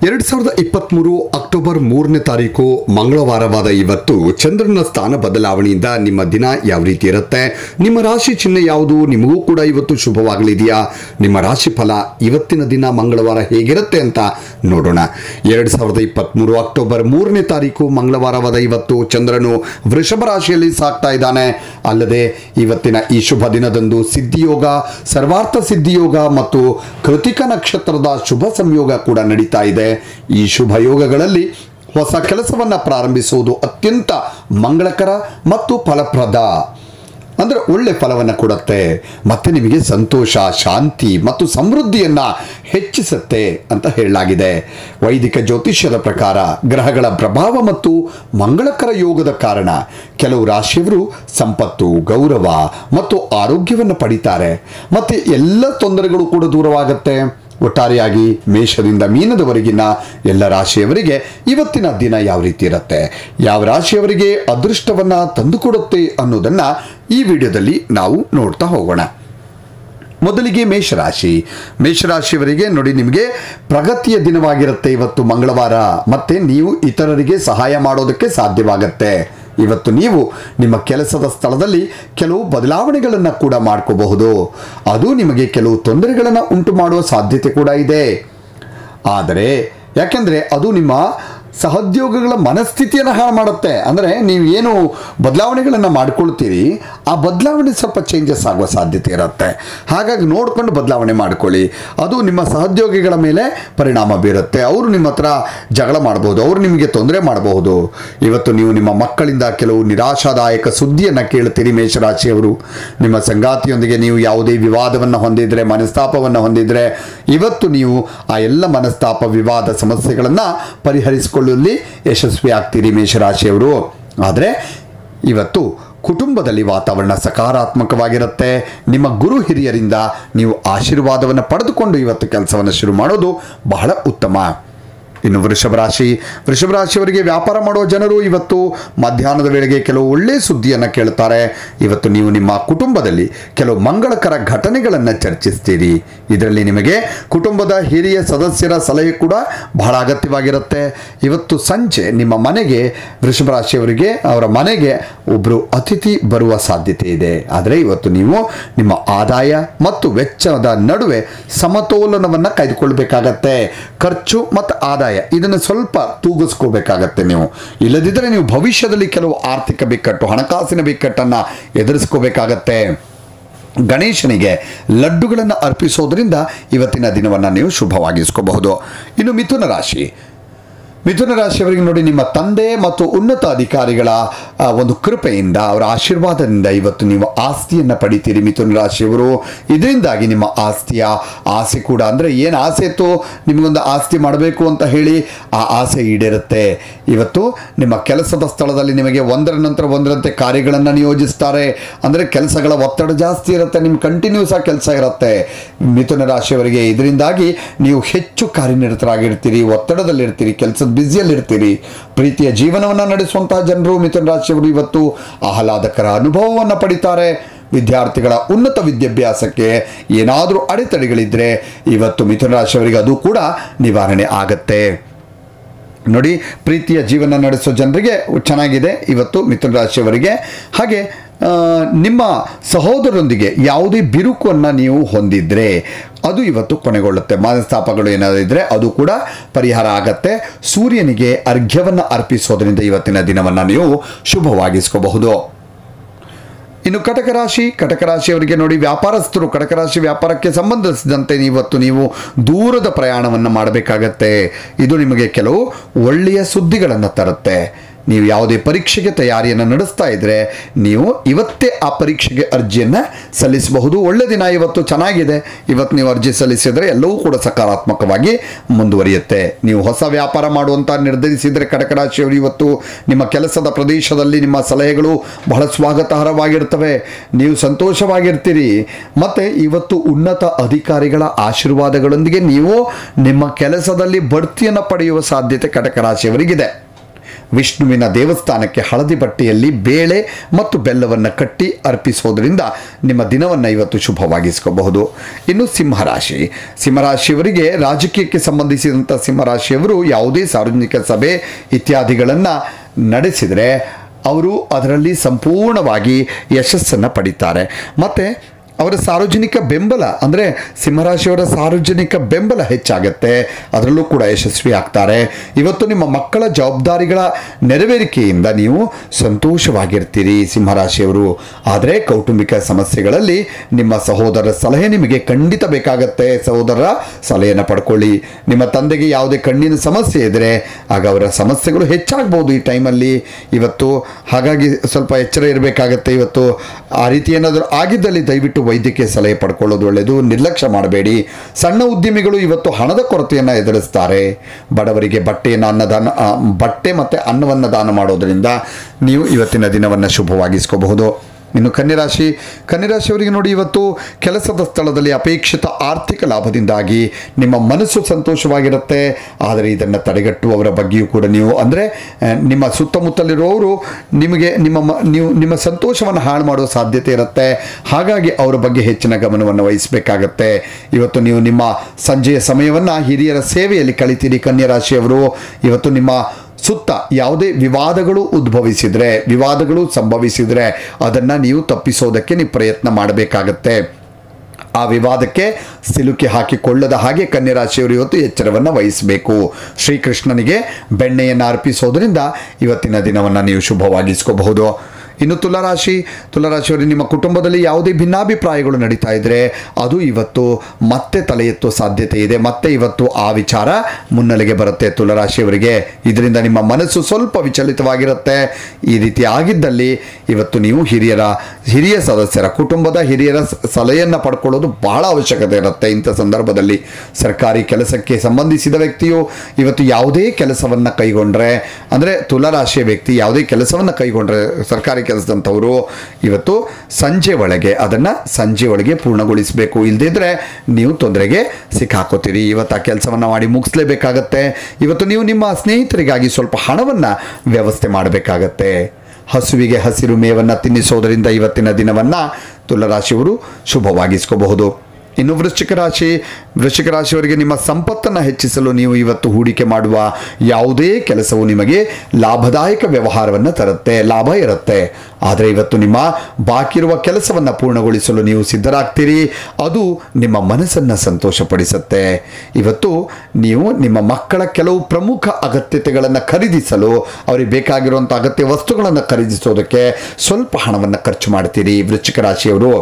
ಎರಡು ಸಾವಿರದ ಇಪ್ಪತ್ತ್ಮೂರು ಅಕ್ಟೋಬರ್ ಮೂರನೇ ತಾರೀಕು ಮಂಗಳವಾರವಾದ ಇವತ್ತು ಚಂದ್ರನ ಸ್ಥಾನ ಬದಲಾವಣೆಯಿಂದ ನಿಮ್ಮ ದಿನ ಯಾವ ರೀತಿ ಇರುತ್ತೆ ನಿಮ್ಮ ರಾಶಿ ಚಿಹ್ನೆ ಯಾವುದು ನಿಮಗೂ ಕೂಡ ಇವತ್ತು ಶುಭವಾಗಲಿದೆಯಾ ನಿಮ್ಮ ರಾಶಿ ಫಲ ಇವತ್ತಿನ ದಿನ ಮಂಗಳವಾರ ಹೇಗಿರುತ್ತೆ ಅಂತ ನೋಡೋಣ ಎರಡು ಸಾವಿರದ ಇಪ್ಪತ್ತ್ಮೂರು ಅಕ್ಟೋಬರ್ ಮೂರನೇ ತಾರೀಕು ಮಂಗಳವಾರವಾದ ಇವತ್ತು ಚಂದ್ರನು ವೃಷಭ ರಾಶಿಯಲ್ಲಿ ಸಾಕ್ತಾ ಇದ್ದಾನೆ ಅಲ್ಲದೆ ಇವತ್ತಿನ ಈ ಶುಭ ದಿನದಂದು ಸಿದ್ಧಿಯೋಗ ಸರ್ವಾರ್ಥ ಸಿದ್ಧಿಯೋಗ ಮತ್ತು ಕೃತಿಕ ನಕ್ಷತ್ರದ ಶುಭ ಸಂಯೋಗ ಕೂಡ ನಡೀತಾ ಇದೆ ಈ ಶುಭ ಯೋಗಗಳಲ್ಲಿ ಹೊಸ ಕೆಲಸವನ್ನು ಪ್ರಾರಂಭಿಸುವುದು ಅತ್ಯಂತ ಮಂಗಳಕರ ಮತ್ತು ಫಲಪ್ರದ ಅಂದರೆ ಒಳ್ಳೆ ಫಲವನ್ನು ಕೊಡುತ್ತೆ ಮತ್ತೆ ನಿಮಗೆ ಸಂತೋಷ ಶಾಂತಿ ಮತ್ತು ಸಮೃದ್ಧಿಯನ್ನು ಹೆಚ್ಚಿಸುತ್ತೆ ಅಂತ ಹೇಳಲಾಗಿದೆ ವೈದಿಕ ಜ್ಯೋತಿಷ್ಯದ ಪ್ರಕಾರ ಗ್ರಹಗಳ ಪ್ರಭಾವ ಮತ್ತು ಮಂಗಳಕರ ಯೋಗದ ಕಾರಣ ಕೆಲವು ರಾಶಿಯವರು ಸಂಪತ್ತು ಗೌರವ ಮತ್ತು ಆರೋಗ್ಯವನ್ನು ಪಡಿತಾರೆ ಮತ್ತು ಎಲ್ಲ ತೊಂದರೆಗಳು ಕೂಡ ದೂರವಾಗುತ್ತೆ ಒಟ್ಟಾರೆಯಾಗಿ ಮೇಷದಿಂದ ಮೀನದವರೆಗಿನ ಎಲ್ಲ ರಾಶಿಯವರಿಗೆ ಇವತ್ತಿನ ದಿನ ಯಾವ ರೀತಿ ಇರುತ್ತೆ ಯಾವ ರಾಶಿಯವರಿಗೆ ಅದೃಷ್ಟವನ್ನು ತಂದುಕೊಡುತ್ತೆ ಅನ್ನೋದನ್ನು ಈ ವಿಡಿಯೋದಲ್ಲಿ ನಾವು ನೋಡ್ತಾ ಹೋಗೋಣ ಮೊದಲಿಗೆ ಮೇಷರಾಶಿ ಮೇಷರಾಶಿಯವರಿಗೆ ನೋಡಿ ನಿಮಗೆ ಪ್ರಗತಿಯ ದಿನವಾಗಿರುತ್ತೆ ಇವತ್ತು ಮಂಗಳವಾರ ಮತ್ತೆ ನೀವು ಇತರರಿಗೆ ಸಹಾಯ ಮಾಡೋದಕ್ಕೆ ಸಾಧ್ಯವಾಗತ್ತೆ ಇವತ್ತು ನೀವು ನಿಮ್ಮ ಕೆಲಸದ ಸ್ಥಳದಲ್ಲಿ ಕೆಲವು ಬದಲಾವಣೆಗಳನ್ನು ಕೂಡ ಮಾಡ್ಕೋಬಹುದು ಅದು ನಿಮಗೆ ಕೆಲವು ತೊಂದರೆಗಳನ್ನು ಉಂಟು ಮಾಡುವ ಸಾಧ್ಯತೆ ಕೂಡ ಇದೆ ಆದರೆ ಯಾಕೆಂದರೆ ಅದು ನಿಮ್ಮ ಸಹೋದ್ಯೋಗಗಳ ಮನಸ್ಥಿತಿಯನ್ನು ಹಾಳು ಮಾಡುತ್ತೆ ಅಂದರೆ ನೀವು ಏನು ಬದಲಾವಣೆಗಳನ್ನು ಮಾಡ್ಕೊಳ್ತೀರಿ ಆ ಬದಲಾವಣೆ ಸ್ವಲ್ಪ ಚೇಂಜಸ್ ಆಗುವ ಸಾಧ್ಯತೆ ಇರುತ್ತೆ ಹಾಗಾಗಿ ನೋಡ್ಕೊಂಡು ಬದಲಾವಣೆ ಮಾಡ್ಕೊಳ್ಳಿ ಅದು ನಿಮ್ಮ ಸಹೋದ್ಯೋಗಿಗಳ ಮೇಲೆ ಪರಿಣಾಮ ಬೀರುತ್ತೆ ಅವರು ನಿಮ್ಮ ಹತ್ರ ಜಗಳ ಮಾಡ್ಬೋದು ಅವರು ನಿಮಗೆ ತೊಂದರೆ ಮಾಡಬಹುದು ಇವತ್ತು ನೀವು ನಿಮ್ಮ ಮಕ್ಕಳಿಂದ ಕೆಲವು ನಿರಾಶಾದಾಯಕ ಸುದ್ದಿಯನ್ನು ಕೇಳ್ತೀರಿ ಮೇಷರಾಶಿಯವರು ನಿಮ್ಮ ಸಂಗಾತಿಯೊಂದಿಗೆ ನೀವು ಯಾವುದೇ ವಿವಾದವನ್ನು ಹೊಂದಿದ್ರೆ ಮನಸ್ತಾಪವನ್ನು ಹೊಂದಿದ್ರೆ ಇವತ್ತು ನೀವು ಆ ಎಲ್ಲ ಮನಸ್ತಾಪ ವಿವಾದ ಸಮಸ್ಯೆಗಳನ್ನು ಪರಿಹರಿಸಿಕೊಳ್ಳುವಲ್ಲಿ ಯಶಸ್ವಿ ಆಗ್ತೀರಿ ಮೇಷರಾಶಿಯವರು ಆದರೆ ಇವತ್ತು ಕುಟುಂಬದಲ್ಲಿ ವಾತಾವರಣ ಸಕಾರಾತ್ಮಕವಾಗಿರುತ್ತೆ ನಿಮ್ಮ ಗುರು ಹಿರಿಯರಿಂದ ನೀವು ಆಶೀರ್ವಾದವನ್ನು ಪಡೆದುಕೊಂಡು ಇವತ್ತು ಕೆಲಸವನ್ನು ಶುರು ಮಾಡೋದು ಬಹಳ ಉತ್ತಮ ಇನ್ನು ವೃಷಭ ರಾಶಿ ವೃಷಭ ರಾಶಿಯವರಿಗೆ ವ್ಯಾಪಾರ ಮಾಡುವ ಜನರು ಇವತ್ತು ಮಧ್ಯಾಹ್ನದ ವೇಳೆಗೆ ಕೆಲವು ಒಳ್ಳೆಯ ಸುದ್ದಿಯನ್ನು ಕೇಳ್ತಾರೆ ಇವತ್ತು ನೀವು ನಿಮ್ಮ ಕುಟುಂಬದಲ್ಲಿ ಕೆಲವು ಮಂಗಳಕರ ಘಟನೆಗಳನ್ನು ಚರ್ಚಿಸ್ತೀರಿ ಇದರಲ್ಲಿ ನಿಮಗೆ ಕುಟುಂಬದ ಹಿರಿಯ ಸದಸ್ಯರ ಸಲಹೆ ಕೂಡ ಬಹಳ ಅಗತ್ಯವಾಗಿರುತ್ತೆ ಇವತ್ತು ಸಂಜೆ ನಿಮ್ಮ ಮನೆಗೆ ವೃಷಭ ರಾಶಿಯವರಿಗೆ ಅವರ ಮನೆಗೆ ಒಬ್ಬರು ಅತಿಥಿ ಬರುವ ಸಾಧ್ಯತೆ ಇದೆ ಆದರೆ ಇವತ್ತು ನೀವು ನಿಮ್ಮ ಆದಾಯ ಮತ್ತು ವೆಚ್ಚದ ನಡುವೆ ಸಮತೋಲನವನ್ನು ಕಾಯ್ದುಕೊಳ್ಬೇಕಾಗತ್ತೆ ಖರ್ಚು ಮತ್ತು ಆದಾಯ ಇದನ್ನು ಸ್ವಲ್ಪ ತೂಗಿಸ್ಕೋಬೇಕಾಗತ್ತೆ ನೀವು ಇಲ್ಲದಿದ್ದರೆ ನೀವು ಭವಿಷ್ಯದಲ್ಲಿ ಕೆಲವು ಆರ್ಥಿಕ ಬಿಕ್ಕಟ್ಟು ಹಣಕಾಸಿನ ಬಿಕ್ಕಟ್ಟನ್ನು ಎದುರಿಸ್ಕೋಬೇಕಾಗತ್ತೆ ಗಣೇಶನಿಗೆ ಲಡ್ಡುಗಳನ್ನು ಅರ್ಪಿಸೋದ್ರಿಂದ ಇವತ್ತಿನ ದಿನವನ್ನು ನೀವು ಶುಭವಾಗಿಸ್ಕೋಬಹುದು ಇನ್ನು ಮಿಥುನ ರಾಶಿ ಮಿಥುನ ರಾಶಿಯವರಿಗೆ ನೋಡಿ ನಿಮ್ಮ ತಂದೆ ಮತ್ತು ಉನ್ನತ ಅಧಿಕಾರಿಗಳ ಆ, ಒಂದು ಕೃಪೆಯಿಂದ ಅವರ ಆಶೀರ್ವಾದದಿಂದ ಇವತ್ತು ನೀವು ಆಸ್ತಿಯನ್ನು ಪಡಿತೀರಿ ಮಿಥುನ ರಾಶಿಯವರು ಇದರಿಂದಾಗಿ ನಿಮ್ಮ ಆಸ್ತಿಯ ಆಸೆ ಕೂಡ ಅಂದರೆ ಏನು ಆಸೆ ಇತ್ತು ನಿಮಗೊಂದು ಆಸ್ತಿ ಮಾಡಬೇಕು ಅಂತ ಹೇಳಿ ಆ ಆಸೆ ಈಡೇರುತ್ತೆ ಇವತ್ತು ನಿಮ್ಮ ಕೆಲಸದ ಸ್ಥಳದಲ್ಲಿ ನಿಮಗೆ ಒಂದರ ನಂತರ ಒಂದರಂತೆ ಕಾರ್ಯಗಳನ್ನು ನಿಯೋಜಿಸ್ತಾರೆ ಅಂದರೆ ಕೆಲಸಗಳ ಒತ್ತಡ ಜಾಸ್ತಿ ಇರುತ್ತೆ ನಿಮ್ಮ ಕಂಟಿನ್ಯೂಸ್ ಆಗಿ ಕೆಲಸ ಇರುತ್ತೆ ಮಿಥುನ ರಾಶಿಯವರಿಗೆ ಇದರಿಂದಾಗಿ ನೀವು ಹೆಚ್ಚು ಕಾರ್ಯನಿರತರಾಗಿರ್ತೀರಿ ಒತ್ತಡದಲ್ಲಿರ್ತೀರಿ ಕೆಲಸದ ಬ್ಯುಸಿಯಲ್ಲಿರ್ತೀರಿ ಪ್ರೀತಿಯ ಜೀವನವನ್ನು ನಡೆಸುವಂತಹ ಜನರು ಮಿಥುನ ರಾಶಿಯವರು ಇವತ್ತು ಆಹ್ಲಾದಕರ ಅನುಭವವನ್ನು ಪಡಿತಾರೆ ವಿದ್ಯಾರ್ಥಿಗಳ ಉನ್ನತ ವಿದ್ಯಾಭ್ಯಾಸಕ್ಕೆ ಏನಾದರೂ ಅಡೆತಡೆಗಳಿದ್ದರೆ ಇವತ್ತು ಮಿಥುನ ರಾಶಿಯವರಿಗೆ ಅದು ಕೂಡ ನಿವಾರಣೆ ಆಗತ್ತೆ ನೋಡಿ ಪ್ರೀತಿಯ ಜೀವನ ನಡೆಸೋ ಜನರಿಗೆ ಚೆನ್ನಾಗಿದೆ ಇವತ್ತು ಮಿಥುನ ರಾಶಿಯವರಿಗೆ ಹಾಗೆ ಆ, ನಿಮ್ಮ ಸಹೋದರರೊಂದಿಗೆ ಯಾವುದೇ ಬಿರುಕನ್ನು ನೀವು ಹೊಂದಿದ್ರೆ ಅದು ಇವತ್ತು ಕೊನೆಗೊಳ್ಳುತ್ತೆ ಮನಸ್ತಾಪಗಳು ಏನಾದರೂ ಇದ್ದರೆ ಅದು ಕೂಡ ಪರಿಹಾರ ಆಗತ್ತೆ ಸೂರ್ಯನಿಗೆ ಅರ್ಘ್ಯವನ್ನು ಅರ್ಪಿಸೋದ್ರಿಂದ ಇವತ್ತಿನ ದಿನವನ್ನು ನೀವು ಶುಭವಾಗಿಸ್ಕೋಬಹುದು ಇನ್ನು ಕಟಕ ರಾಶಿ ಕಟಕ ರಾಶಿಯವರಿಗೆ ನೋಡಿ ವ್ಯಾಪಾರಸ್ಥರು ಕಟಕ ರಾಶಿ ವ್ಯಾಪಾರಕ್ಕೆ ಸಂಬಂಧಿಸಿದಂತೆ ಇವತ್ತು ನೀವು ದೂರದ ಪ್ರಯಾಣವನ್ನು ಮಾಡಬೇಕಾಗತ್ತೆ ಇದು ನಿಮಗೆ ಕೆಲವು ಒಳ್ಳೆಯ ಸುದ್ದಿಗಳನ್ನು ತರುತ್ತೆ ನೀವು ಯಾವುದೇ ಪರೀಕ್ಷೆಗೆ ತಯಾರಿಯನ್ನು ನಡೆಸ್ತಾ ಇದ್ದರೆ ನೀವು ಇವತ್ತೇ ಆ ಪರೀಕ್ಷೆಗೆ ಅರ್ಜಿಯನ್ನು ಸಲ್ಲಿಸಬಹುದು ಒಳ್ಳೆ ದಿನ ಇವತ್ತು ಚೆನ್ನಾಗಿದೆ ಇವತ್ತು ನೀವು ಅರ್ಜಿ ಸಲ್ಲಿಸಿದರೆ ಎಲ್ಲವೂ ಕೂಡ ಸಕಾರಾತ್ಮಕವಾಗಿ ಮುಂದುವರಿಯುತ್ತೆ ನೀವು ಹೊಸ ವ್ಯಾಪಾರ ಮಾಡುವಂತ ನಿರ್ಧರಿಸಿದರೆ ಕಟಕ ರಾಶಿಯವರು ಇವತ್ತು ನಿಮ್ಮ ಕೆಲಸದ ಪ್ರದೇಶದಲ್ಲಿ ನಿಮ್ಮ ಸಲಹೆಗಳು ಬಹಳ ಸ್ವಾಗತಾರ್ಹವಾಗಿರ್ತವೆ ನೀವು ಸಂತೋಷವಾಗಿರ್ತೀರಿ ಮತ್ತು ಇವತ್ತು ಉನ್ನತ ಅಧಿಕಾರಿಗಳ ಆಶೀರ್ವಾದಗಳೊಂದಿಗೆ ನೀವು ನಿಮ್ಮ ಕೆಲಸದಲ್ಲಿ ಬಡ್ತಿಯನ್ನು ಪಡೆಯುವ ಸಾಧ್ಯತೆ ಕಟಕ ರಾಶಿಯವರಿಗಿದೆ ವಿಷ್ಣುವಿನ ದೇವಸ್ಥಾನಕ್ಕೆ ಹಳದಿ ಬಟ್ಟೆಯಲ್ಲಿ ಬೇಳೆ ಮತ್ತು ಬೆಲ್ಲವನ್ನು ಕಟ್ಟಿ ಅರ್ಪಿಸೋದ್ರಿಂದ ನಿಮ್ಮ ದಿನವನ್ನು ಇವತ್ತು ಶುಭವಾಗಿಸ್ಕೋಬಹುದು ಇನ್ನು ಸಿಂಹರಾಶಿ ಸಿಂಹರಾಶಿಯವರಿಗೆ ರಾಜಕೀಯಕ್ಕೆ ಸಂಬಂಧಿಸಿದಂಥ ಸಿಂಹರಾಶಿಯವರು ಯಾವುದೇ ಸಾರ್ವಜನಿಕ ಸಭೆ ಇತ್ಯಾದಿಗಳನ್ನು ನಡೆಸಿದರೆ ಅವರು ಅದರಲ್ಲಿ ಸಂಪೂರ್ಣವಾಗಿ ಯಶಸ್ಸನ್ನು ಪಡಿತಾರೆ ಮತ್ತು ಅವರ ಸಾರ್ವಜನಿಕ ಬೆಂಬಲ ಅಂದರೆ ಸಿಂಹರಾಶಿಯವರ ಸಾರ್ವಜನಿಕ ಬೆಂಬಲ ಹೆಚ್ಚಾಗತ್ತೆ ಅದರಲ್ಲೂ ಕೂಡ ಯಶಸ್ವಿ ಆಗ್ತಾರೆ ಇವತ್ತು ನಿಮ್ಮ ಮಕ್ಕಳ ಜವಾಬ್ದಾರಿಗಳ ನೆರವೇರಿಕೆಯಿಂದ ನೀವು ಸಂತೋಷವಾಗಿರ್ತೀರಿ ಸಿಂಹರಾಶಿಯವರು ಆದರೆ ಕೌಟುಂಬಿಕ ಸಮಸ್ಯೆಗಳಲ್ಲಿ ನಿಮ್ಮ ಸಹೋದರರ ಸಲಹೆ ನಿಮಗೆ ಖಂಡಿತ ಬೇಕಾಗತ್ತೆ ಸಹೋದರರ ಸಲಹೆಯನ್ನು ಪಡ್ಕೊಳ್ಳಿ ನಿಮ್ಮ ತಂದೆಗೆ ಯಾವುದೇ ಕಣ್ಣಿನ ಸಮಸ್ಯೆ ಇದ್ದರೆ ಆಗ ಅವರ ಸಮಸ್ಯೆಗಳು ಹೆಚ್ಚಾಗ್ಬೋದು ಈ ಟೈಮಲ್ಲಿ ಇವತ್ತು ಹಾಗಾಗಿ ಸ್ವಲ್ಪ ಎಚ್ಚರ ಇರಬೇಕಾಗತ್ತೆ ಇವತ್ತು ಆ ರೀತಿ ಏನಾದರೂ ಆಗಿದ್ದಲ್ಲಿ ದಯವಿಟ್ಟು ವೈದ್ಯಕೀಯ ಸಲಹೆ ಪಡ್ಕೊಳ್ಳೋದು ಒಳ್ಳೆಯದು ನಿರ್ಲಕ್ಷ್ಯ ಮಾಡಬೇಡಿ ಸಣ್ಣ ಉದ್ಯಮಿಗಳು ಇವತ್ತು ಹಣದ ಕೊರತೆಯನ್ನು ಎದುರಿಸ್ತಾರೆ ಬಡವರಿಗೆ ಬಟ್ಟೆಯನ್ನು ಅನ್ನದಾನ ಆ, ಬಟ್ಟೆ ಮತ್ತು ಅನ್ನವನ್ನು ದಾನ ಮಾಡೋದರಿಂದ ನೀವು ಇವತ್ತಿನ ದಿನವನ್ನು ಶುಭವಾಗಿಸ್ಕೋಬಹುದು ಇನ್ನು ಕನ್ಯರಾಶಿ ಕನ್ಯರಾಶಿಯವರಿಗೆ ನೋಡಿ ಇವತ್ತು ಕೆಲಸದ ಸ್ಥಳದಲ್ಲಿ ಅಪೇಕ್ಷಿತ ಆರ್ಥಿಕ ಲಾಭದಿಂದಾಗಿ ನಿಮ್ಮ ಮನಸ್ಸು ಸಂತೋಷವಾಗಿರುತ್ತೆ ಆದರೆ ಇದನ್ನು ತಡೆಗಟ್ಟುವವರ ಬಗ್ಗೆಯೂ ಕೂಡ ನೀವು ಅಂದರೆ ನಿಮ್ಮ ಸುತ್ತಮುತ್ತಲಿರುವವರು ನಿಮಗೆ ನಿಮ್ಮ ಮ- ನೀವು ನಿಮ್ಮ ಸಂತೋಷವನ್ನು ಹಾಳು ಮಾಡುವ ಸಾಧ್ಯತೆ ಇರುತ್ತೆ ಹಾಗಾಗಿ ಅವರ ಬಗ್ಗೆ ಹೆಚ್ಚಿನ ಗಮನವನ್ನು ವಹಿಸಬೇಕಾಗತ್ತೆ ಇವತ್ತು ನೀವು ನಿಮ್ಮ ಸಂಜೆಯ ಸಮಯವನ್ನು ಹಿರಿಯರ ಸೇವೆಯಲ್ಲಿ ಕಳಿತೀರಿ ಕನ್ಯರಾಶಿಯವರು ಇವತ್ತು ನಿಮ್ಮ ಸುತ್ತ ಯಾವುದೇ ವಿವಾದಗಳು ಉದ್ಭವಿಸಿದರೆ ವಿವಾದಗಳು ಸಂಭವಿಸಿದರೆ ಅದನ್ನು ನೀವು ತಪ್ಪಿಸೋದಕ್ಕೆ ನೀವು ಪ್ರಯತ್ನ ಮಾಡಬೇಕಾಗತ್ತೆ ಆ ವಿವಾದಕ್ಕೆ ಸಿಲುಕಿ ಹಾಕಿಕೊಳ್ಳದ ಹಾಗೆ ಕನ್ಯರಾಶಿಯವರು ಇವತ್ತು ಎಚ್ಚರವನ್ನು ವಹಿಸಬೇಕು ಶ್ರೀಕೃಷ್ಣನಿಗೆ ಬೆಣ್ಣೆಯನ್ನು ಅರ್ಪಿಸೋದ್ರಿಂದ ಇವತ್ತಿನ ದಿನವನ್ನು ನೀವು ಶುಭವಾಗಿಸ್ಕೋಬಹುದು ಇನ್ನು ತುಲಾರಾಶಿ ತುಲಾರಾಶಿಯವರು ನಿಮ್ಮ ಕುಟುಂಬದಲ್ಲಿ ಯಾವುದೇ ಭಿನ್ನಾಭಿಪ್ರಾಯಗಳು ನಡೀತಾ ಇದ್ದರೆ ಅದು ಇವತ್ತು ಮತ್ತೆ ತಲೆ ಎತ್ತುವ ಸಾಧ್ಯತೆ ಇದೆ ಮತ್ತೆ ಇವತ್ತು ಆ ವಿಚಾರ ಮುನ್ನೆಲೆಗೆ ಬರುತ್ತೆ ತುಲಾರಾಶಿಯವರಿಗೆ ಇದರಿಂದ ನಿಮ್ಮ ಮನಸ್ಸು ಸ್ವಲ್ಪ ವಿಚಲಿತವಾಗಿರುತ್ತೆ ಈ ರೀತಿ ಆಗಿದ್ದಲ್ಲಿ ಇವತ್ತು ನೀವು ಹಿರಿಯರ ಹಿರಿಯ ಸದಸ್ಯರ ಕುಟುಂಬದ ಹಿರಿಯರ ಸ- ಸಲಹೆಯನ್ನು ಪಡ್ಕೊಳ್ಳೋದು ಬಹಳ ಅವಶ್ಯಕತೆ ಇರುತ್ತೆ ಇಂಥ ಸಂದರ್ಭದಲ್ಲಿ ಸರ್ಕಾರಿ ಕೆಲಸಕ್ಕೆ ಸಂಬಂಧಿಸಿದ ವ್ಯಕ್ತಿಯು ಇವತ್ತು ಯಾವುದೇ ಕೆಲಸವನ್ನು ಕೈಗೊಂಡ್ರೆ ಅಂದರೆ ತುಲಾರಾಶಿಯ ವ್ಯಕ್ತಿ ಯಾವುದೇ ಕೆಲಸವನ್ನು ಕೈಗೊಂಡ್ರೆ ಸರ್ಕಾರಿ ಕೆಲಸದಂಥವರು ಇವತ್ತು ಸಂಜೆ ಒಳಗೆ ಅದನ್ನು ಸಂಜೆ ಒಳಗೆ ಪೂರ್ಣಗೊಳಿಸಬೇಕು ಇಲ್ಲದಿದ್ದರೆ ನೀವು ತೊಂದರೆಗೆ ಸಿಕ್ಕಾಕೋತೀರಿ ಇವತ್ತು ಆ ಕೆಲಸವನ್ನು ಮಾಡಿ ಮುಗಿಸ್ಲೇಬೇಕಾಗತ್ತೆ ಇವತ್ತು ನೀವು ನಿಮ್ಮ ಸ್ನೇಹಿತರಿಗಾಗಿ ಸ್ವಲ್ಪ ಹಣವನ್ನು ವ್ಯವಸ್ಥೆ ಮಾಡಬೇಕಾಗತ್ತೆ ಹಸುವಿಗೆ ಹಸಿರು ಮೇವನ್ನು ತಿನ್ನಿಸೋದರಿಂದ ಇವತ್ತಿನ ದಿನವನ್ನು ತುಲರಾಶಿಯವರು ಶುಭವಾಗಿಸ್ಕೋಬಹುದು ಇನ್ನು ವೃಶ್ಚಿಕ ರಾಶಿ ವೃಶ್ಚಿಕ ರಾಶಿಯವರಿಗೆ ನಿಮ್ಮ ಸಂಪತ್ತನ್ನು ಹೆಚ್ಚಿಸಲು ನೀವು ಇವತ್ತು ಹೂಡಿಕೆ ಮಾಡುವ ಯಾವುದೇ ಕೆಲಸವು ನಿಮಗೆ ಲಾಭದಾಯಕ ವ್ಯವಹಾರವನ್ನು ತರುತ್ತೆ ಲಾಭ ಇರುತ್ತೆ ಆದರೆ ಇವತ್ತು ನಿಮ್ಮ ಬಾಕಿ ಇರುವ ಕೆಲಸವನ್ನು ಪೂರ್ಣಗೊಳಿಸಲು ನೀವು ಸಿದ್ಧರಾಗ್ತೀರಿ ಅದು ನಿಮ್ಮ ಮನಸ್ಸನ್ನು ಸಂತೋಷಪಡಿಸುತ್ತೆ ಇವತ್ತು ನೀವು ನಿಮ್ಮ ಮಕ್ಕಳ ಕೆಲವು ಪ್ರಮುಖ ಅಗತ್ಯತೆಗಳನ್ನು ಖರೀದಿಸಲು ಅವರಿಗೆ ಬೇಕಾಗಿರುವಂಥ ಅಗತ್ಯ ವಸ್ತುಗಳನ್ನು ಖರೀದಿಸೋದಕ್ಕೆ ಸ್ವಲ್ಪ ಹಣವನ್ನು ಖರ್ಚು ಮಾಡ್ತೀರಿ ವೃಶ್ಚಿಕ ರಾಶಿಯವರು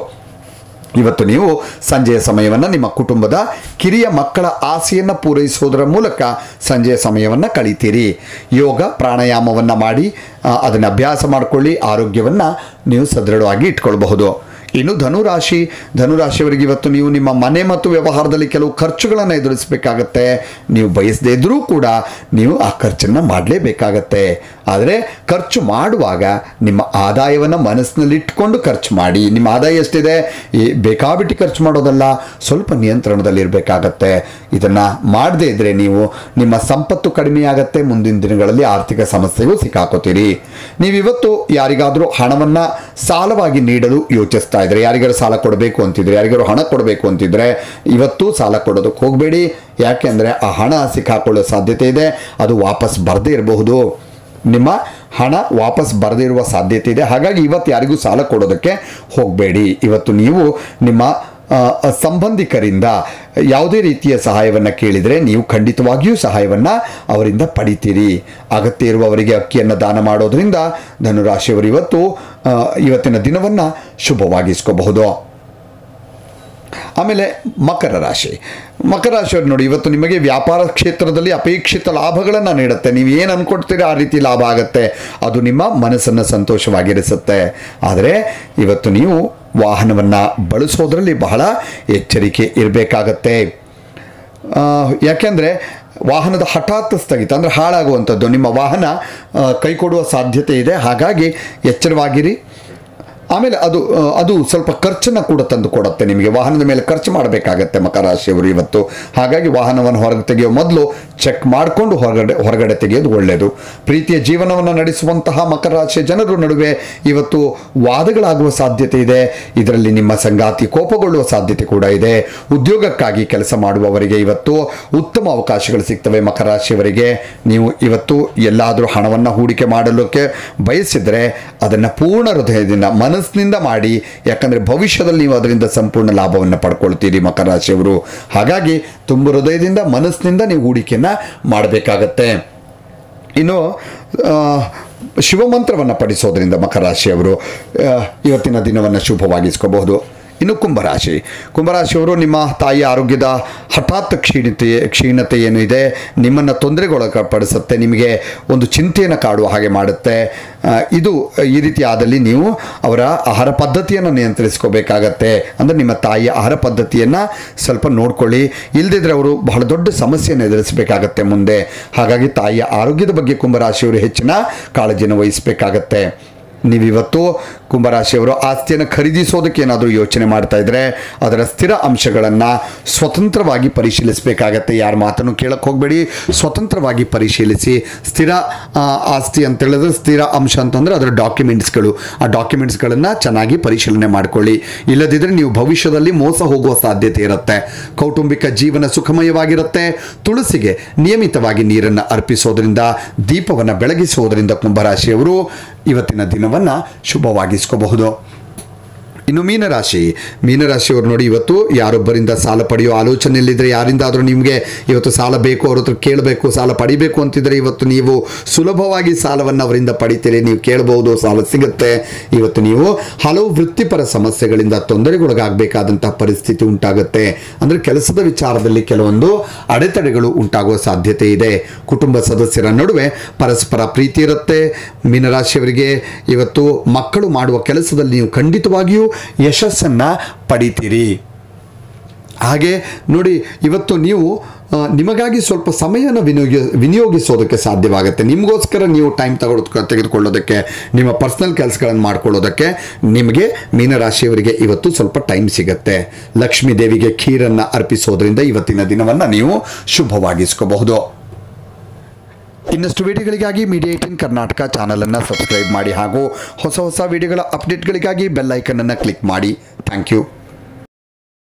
ಇವತ್ತು ನೀವು ಸಂಜೆಯ ಸಮಯವನ್ನು ನಿಮ್ಮ ಕುಟುಂಬದ ಕಿರಿಯ ಮಕ್ಕಳ ಆಸೆಯನ್ನು ಪೂರೈಸುವುದರ ಮೂಲಕ ಸಂಜೆಯ ಸಮಯವನ್ನು ಕಳೀತೀರಿ ಯೋಗ ಪ್ರಾಣಾಯಾಮವನ್ನು ಮಾಡಿ ಅದನ್ನು ಅಭ್ಯಾಸ ಮಾಡಿಕೊಳ್ಳಿ ಆರೋಗ್ಯವನ್ನು ನೀವು ಸದೃಢವಾಗಿ ಇಟ್ಕೊಳ್ಬಹುದು ಇನ್ನು ಧನುರಾಶಿ ಧನುರಾಶಿಯವರಿಗೆ ಇವತ್ತು ನೀವು ನಿಮ್ಮ ಮನೆ ಮತ್ತು ವ್ಯವಹಾರದಲ್ಲಿ ಕೆಲವು ಖರ್ಚುಗಳನ್ನು ಎದುರಿಸಬೇಕಾಗತ್ತೆ ನೀವು ಬಯಸದೇ ಇದ್ದರೂ ಕೂಡ ನೀವು ಆ ಖರ್ಚನ್ನು ಮಾಡಲೇಬೇಕಾಗತ್ತೆ ಆದರೆ ಖರ್ಚು ಮಾಡುವಾಗ ನಿಮ್ಮ ಆದಾಯವನ್ನು ಮನಸ್ಸಿನಲ್ಲಿ ಇಟ್ಕೊಂಡು ಖರ್ಚು ಮಾಡಿ ನಿಮ್ಮ ಆದಾಯ ಎಷ್ಟಿದೆ ಈ ಬೇಕಾಬಿಟ್ಟು ಖರ್ಚು ಮಾಡೋದಲ್ಲ ಸ್ವಲ್ಪ ನಿಯಂತ್ರಣದಲ್ಲಿರಬೇಕಾಗತ್ತೆ ಇದನ್ನು ಮಾಡದೇ ಇದ್ದರೆ ನೀವು ನಿಮ್ಮ ಸಂಪತ್ತು ಕಡಿಮೆಯಾಗತ್ತೆ ಮುಂದಿನ ದಿನಗಳಲ್ಲಿ ಆರ್ಥಿಕ ಸಮಸ್ಯೆಗೂ ಸಿಕ್ಕಾಕೋತೀರಿ ನೀವಿವತ್ತು ಯಾರಿಗಾದರೂ ಹಣವನ್ನು ಸಾಲವಾಗಿ ನೀಡಲು ಯೋಚಿಸ್ತಾ ಇದ್ರೆ ಯಾರಿಗಾರು ಸಾಲ ಕೊಡಬೇಕು ಅಂತಿದ್ರೆ ಯಾರಿಗಾರು ಹಣ ಕೊಡಬೇಕು ಅಂತಿದ್ರೆ ಇವತ್ತು ಸಾಲ ಕೊಡೋದಕ್ಕೆ ಹೋಗಬೇಡಿ ಯಾಕೆಂದರೆ ಆ ಹಣ ಸಿಕ್ಕಾಕೊಳ್ಳೋ ಸಾಧ್ಯತೆ ಇದೆ ಅದು ವಾಪಸ್ ಬರದೇ ಇರಬಹುದು ನಿಮ್ಮ ಹಣ ವಾಪಸ್ ಬರದೇ ಇರುವ ಸಾಧ್ಯತೆ ಇದೆ ಹಾಗಾಗಿ ಇವತ್ತು ಯಾರಿಗೂ ಸಾಲ ಕೊಡೋದಕ್ಕೆ ಹೋಗಬೇಡಿ ಇವತ್ತು ನೀವು ನಿಮ್ಮ ಆ, ಸಂಬಂಧಿಕರಿಂದ ಯಾವುದೇ ರೀತಿಯ ಸಹಾಯವನ್ನು ಕೇಳಿದರೆ ನೀವು ಖಂಡಿತವಾಗಿಯೂ ಸಹಾಯವನ್ನು ಅವರಿಂದ ಪಡಿತೀರಿ ಅಗತ್ಯ ಇರುವವರಿಗೆ ಅಕ್ಕಿಯನ್ನು ದಾನ ಮಾಡೋದ್ರಿಂದ ಧನುರಾಶಿಯವರು ಇವತ್ತು ಆ, ಇವತ್ತಿನ ದಿನವನ್ನು ಶುಭವಾಗಿಸ್ಕೋಬಹುದು ಆಮೇಲೆ ಮಕರ ರಾಶಿ ಮಕರ ರಾಶಿಯವರು ನೋಡಿ ಇವತ್ತು ನಿಮಗೆ ವ್ಯಾಪಾರ ಕ್ಷೇತ್ರದಲ್ಲಿ ಅಪೇಕ್ಷಿತ ಲಾಭಗಳನ್ನು ನೀಡುತ್ತೆ ನೀವು ಏನು ಅನ್ಕೊಡ್ತೀರಿ ಆ ರೀತಿ ಲಾಭ ಆಗುತ್ತೆ ಅದು ನಿಮ್ಮ ಮನಸ್ಸನ್ನು ಸಂತೋಷವಾಗಿರಿಸುತ್ತೆ ಆದರೆ ಇವತ್ತು ನೀವು ವಾಹನವನ್ನು ಬಳಸೋದ್ರಲ್ಲಿ ಬಹಳ ಎಚ್ಚರಿಕೆ ಇರಬೇಕಾಗತ್ತೆ ಯಾಕೆಂದರೆ ವಾಹನದ ಹಠಾತ್ ಸ್ಥಗಿತ ಅಂದರೆ ಹಾಳಾಗುವಂಥದ್ದು ನಿಮ್ಮ ವಾಹನ ಆ, ಕೈ ಕೊಡುವ ಸಾಧ್ಯತೆ ಇದೆ ಹಾಗಾಗಿ ಎಚ್ಚರವಾಗಿರಿ ಆಮೇಲೆ ಅದು ಆ, ಅದು ಸ್ವಲ್ಪ ಖರ್ಚನ್ನು ಕೂಡ ತಂದು ಕೊಡುತ್ತೆ ನಿಮಗೆ ವಾಹನದ ಮೇಲೆ ಖರ್ಚು ಮಾಡಬೇಕಾಗತ್ತೆ ಮಕರ ರಾಶಿಯವರು ಇವತ್ತು ಹಾಗಾಗಿ ವಾಹನವನ್ನು ಹೊರಗೆ ತೆಗೆಯೋ ಮೊದಲು ಚೆಕ್ ಮಾಡಿಕೊಂಡು ಹೊರಗಡೆ ಹೊರಗಡೆ ತೆಗೆಯೋದು ಒಳ್ಳೆಯದು ಪ್ರೀತಿಯ ಜೀವನವನ್ನು ನಡೆಸುವಂತಹ ಮಕರ ರಾಶಿಯ ಜನರ ನಡುವೆ ಇವತ್ತು ವಾದಗಳಾಗುವ ಸಾಧ್ಯತೆ ಇದೆ ಇದರಲ್ಲಿ ನಿಮ್ಮ ಸಂಗಾತಿ ಕೋಪಗೊಳ್ಳುವ ಸಾಧ್ಯತೆ ಕೂಡ ಇದೆ ಉದ್ಯೋಗಕ್ಕಾಗಿ ಕೆಲಸ ಮಾಡುವವರಿಗೆ ಇವತ್ತು ಉತ್ತಮ ಅವಕಾಶಗಳು ಸಿಗ್ತವೆ ಮಕರ ರಾಶಿಯವರಿಗೆ ನೀವು ಇವತ್ತು ಎಲ್ಲಾದರೂ ಹಣವನ್ನು ಹೂಡಿಕೆ ಮಾಡಲಿಕ್ಕೆ ಬಯಸಿದರೆ ಅದನ್ನು ಪೂರ್ಣ ಹೃದಯದಿಂದ ಮನಸ್ಸಿನಿಂದ ಮಾಡಿ ಯಾಕಂದರೆ ಭವಿಷ್ಯದಲ್ಲಿ ನೀವು ಅದರಿಂದ ಸಂಪೂರ್ಣ ಲಾಭವನ್ನು ಪಡ್ಕೊಳ್ತೀರಿ ಮಕರ ರಾಶಿಯವರು ಹಾಗಾಗಿ ತುಂಬ ಹೃದಯದಿಂದ ಮನಸ್ಸಿನಿಂದ ನೀವು ಹೂಡಿಕೆಯನ್ನು ಮಾಡಬೇಕಾಗತ್ತೆ ಇನ್ನು ಆ, ಶಿವಮಂತ್ರವನ್ನು ಪಠಿಸೋದ್ರಿಂದ ಮಕರ ರಾಶಿಯವರು ಆ, ಇವತ್ತಿನ ದಿನವನ್ನು ಶುಭವಾಗಿಸ್ಕೋಬಹುದು ಇನ್ನು ಕುಂಭರಾಶಿ ಕುಂಭರಾಶಿಯವರು ನಿಮ್ಮ ತಾಯಿಯ ಆರೋಗ್ಯದ ಹಠಾತ್ ಕ್ಷೀಣತೆ ಕ್ಷೀಣತೆ ಏನು ಇದೆ ನಿಮ್ಮನ್ನು ತೊಂದರೆಗೊಳಪಡಿಸುತ್ತೆ ನಿಮಗೆ ಒಂದು ಚಿಂತೆಯನ್ನು ಕಾಡುವ ಹಾಗೆ ಮಾಡುತ್ತೆ ಆ, ಇದು ಈ ರೀತಿ ಆದಲ್ಲಿ ನೀವು ಅವರ ಆಹಾರ ಪದ್ಧತಿಯನ್ನು ನಿಯಂತ್ರಿಸ್ಕೋಬೇಕಾಗತ್ತೆ ಅಂದರೆ ನಿಮ್ಮ ತಾಯಿಯ ಆಹಾರ ಪದ್ಧತಿಯನ್ನು ಸ್ವಲ್ಪ ನೋಡ್ಕೊಳ್ಳಿ ಇಲ್ಲದಿದ್ದರೆ ಅವರು ಬಹಳ ದೊಡ್ಡ ಸಮಸ್ಯೆಯನ್ನು ಎದುರಿಸಬೇಕಾಗತ್ತೆ ಮುಂದೆ ಹಾಗಾಗಿ ತಾಯಿಯ ಆರೋಗ್ಯದ ಬಗ್ಗೆ ಕುಂಭರಾಶಿಯವರು ಹೆಚ್ಚಿನ ಕಾಳಜಿಯನ್ನು ವಹಿಸಬೇಕಾಗತ್ತೆ ನೀವಿವತ್ತು ಕುಂಭರಾಶಿಯವರು ಆಸ್ತಿಯನ್ನು ಖರೀದಿಸೋದಕ್ಕೆ ಏನಾದರೂ ಯೋಚನೆ ಮಾಡ್ತಾ ಇದ್ರೆ ಅದರ ಸ್ಥಿರ ಅಂಶಗಳನ್ನು ಸ್ವತಂತ್ರವಾಗಿ ಪರಿಶೀಲಿಸಬೇಕಾಗತ್ತೆ ಯಾರ ಮಾತನ್ನು ಕೇಳಕ್ಕೆ ಹೋಗಬೇಡಿ ಸ್ವತಂತ್ರವಾಗಿ ಪರಿಶೀಲಿಸಿ ಸ್ಥಿರ ಆ, ಆಸ್ತಿ ಅಂತ ಹೇಳಿದ್ರೆ ಸ್ಥಿರ ಅಂಶ ಅಂತಂದರೆ ಅದರ ಡಾಕ್ಯುಮೆಂಟ್ಸ್ಗಳು ಆ ಡಾಕ್ಯುಮೆಂಟ್ಸ್ಗಳನ್ನು ಚೆನ್ನಾಗಿ ಪರಿಶೀಲನೆ ಮಾಡಿಕೊಳ್ಳಿ ಇಲ್ಲದಿದ್ದರೆ ನೀವು ಭವಿಷ್ಯದಲ್ಲಿ ಮೋಸ ಹೋಗುವ ಸಾಧ್ಯತೆ ಇರುತ್ತೆ ಕೌಟುಂಬಿಕ ಜೀವನ ಸುಖಮಯವಾಗಿರುತ್ತೆ ತುಳಸಿಗೆ ನಿಯಮಿತವಾಗಿ ನೀರನ್ನು ಅರ್ಪಿಸೋದ್ರಿಂದ ದೀಪವನ್ನು ಬೆಳಗಿಸೋದ್ರಿಂದ ಕುಂಭರಾಶಿಯವರು ಇವತ್ತಿನ ದಿನವನ್ನು ಶುಭವಾಗಿಸ್ಕೋಬಹುದು ಇನ್ನು ಮೀನರಾಶಿ ಮೀನರಾಶಿಯವರು ನೋಡಿ ಇವತ್ತು ಯಾರೊಬ್ಬರಿಂದ ಸಾಲ ಪಡೆಯೋ ಆಲೋಚನೆಯಲ್ಲಿದ್ದರೆ ಯಾರಿಂದಾದರೂ ನಿಮಗೆ ಇವತ್ತು ಸಾಲ ಬೇಕು ಅವ್ರ ಹತ್ರ ಕೇಳಬೇಕು ಸಾಲ ಪಡಿಬೇಕು ಅಂತಿದ್ರೆ ಇವತ್ತು ನೀವು ಸುಲಭವಾಗಿ ಸಾಲವನ್ನು ಅವರಿಂದ ಪಡಿತೀರಿ ನೀವು ಕೇಳಬಹುದು ಸಾಲ ಸಿಗುತ್ತೆ ಇವತ್ತು ನೀವು ಹಲವು ವೃತ್ತಿಪರ ಸಮಸ್ಯೆಗಳಿಂದ ತೊಂದರೆಗೊಳಗಾಗಬೇಕಾದಂತಹ ಪರಿಸ್ಥಿತಿ ಉಂಟಾಗುತ್ತೆ ಅಂದರೆ ಕೆಲಸದ ವಿಚಾರದಲ್ಲಿ ಕೆಲವೊಂದು ಅಡೆತಡೆಗಳು ಉಂಟಾಗುವ ಸಾಧ್ಯತೆ ಇದೆ ಕುಟುಂಬ ಸದಸ್ಯರ ನಡುವೆ ಪರಸ್ಪರ ಪ್ರೀತಿ ಇರುತ್ತೆ ಮೀನರಾಶಿಯವರಿಗೆ ಇವತ್ತು ಮಕ್ಕಳು ಮಾಡುವ ಕೆಲಸದಲ್ಲಿ ನೀವು ಖಂಡಿತವಾಗಿಯೂ ಯಶಸ್ಸನ್ನು ಪಡಿತೀರಿ ಹಾಗೆ ನೋಡಿ ಇವತ್ತು ನೀವು ಆ, ನಿಮಗಾಗಿ ಸ್ವಲ್ಪ ಸಮಯನ ವಿನಿಯೋಗಿ ವಿನಿಯೋಗಿಸೋದಕ್ಕೆ ಸಾಧ್ಯವಾಗುತ್ತೆ ನಿಮಗೋಸ್ಕರ ನೀವು ಟೈಮ್ ತಗೊಳ್ ತೆಗೆದುಕೊಳ್ಳೋದಕ್ಕೆ ನಿಮ್ಮ ಪರ್ಸ್ನಲ್ ಕೆಲಸಗಳನ್ನು ಮಾಡ್ಕೊಳ್ಳೋದಕ್ಕೆ ನಿಮಗೆ ಮೀನರಾಶಿಯವರಿಗೆ ಇವತ್ತು ಸ್ವಲ್ಪ ಟೈಮ್ ಸಿಗುತ್ತೆ ಲಕ್ಷ್ಮೀ ದೇವಿಗೆ ಖೀರನ್ನು ಅರ್ಪಿಸೋದ್ರಿಂದ ಇವತ್ತಿನ ದಿನವನ್ನು ನೀವು ಶುಭವಾಗಿಸ್ಕೋಬಹುದು ಇನ್ನಷ್ಟು ವಿಡಿಯೋಗಳಿಗಾಗಿ ಮೀಡಿಯಾ ಏಟಿನ್ ಕರ್ನಾಟಕ ಚಾನಲನ್ನು ಸಬ್ಸ್ಕ್ರೈಬ್ ಮಾಡಿ ಹಾಗೂ ಹೊಸ ಹೊಸ ವಿಡಿಯೋಗಳ ಅಪ್ಡೇಟ್ಗಳಿಗಾಗಿ ಬೆಲ್ ಐಕನನ್ನು ಕ್ಲಿಕ್ ಮಾಡಿ ಥ್ಯಾಂಕ್ ಯು